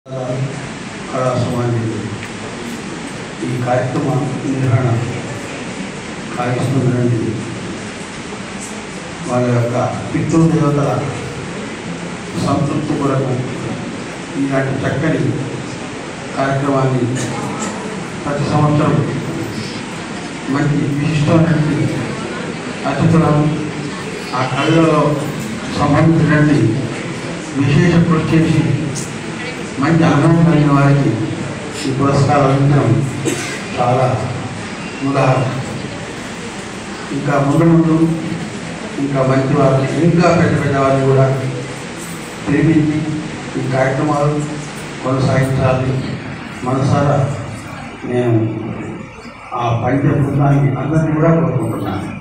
కళా సమాజం ఈ కార్యక్రమ నిర్వహణ కావిస్తున్నది వాళ్ళ యొక్క పితృదేవతల సంతృప్తి కొరకు ఇలాంటి చక్కని కార్యక్రమాన్ని ప్రతి సంవత్సరం మంచి విశిష్టమైనటువంటి అతిథులను ఆ కళలో సంబంధించినటువంటి విశేష కృషి చేసి మంచి అనుభవం కలిగిన వారికి ఈ పురస్కారం అందించడం చాలా ఉదాహరణ ఇంకా ముందు ముందు ఇంకా మంచి వారిని ఇంకా పెద్ద పెద్ద వారిని కూడా ప్రేమించి ఈ కార్యక్రమాలు కొనసాగించాలని మనసారా నేను ఆ పంచ బృందానికి అందరినీ కూడా కోరుకుంటున్నాను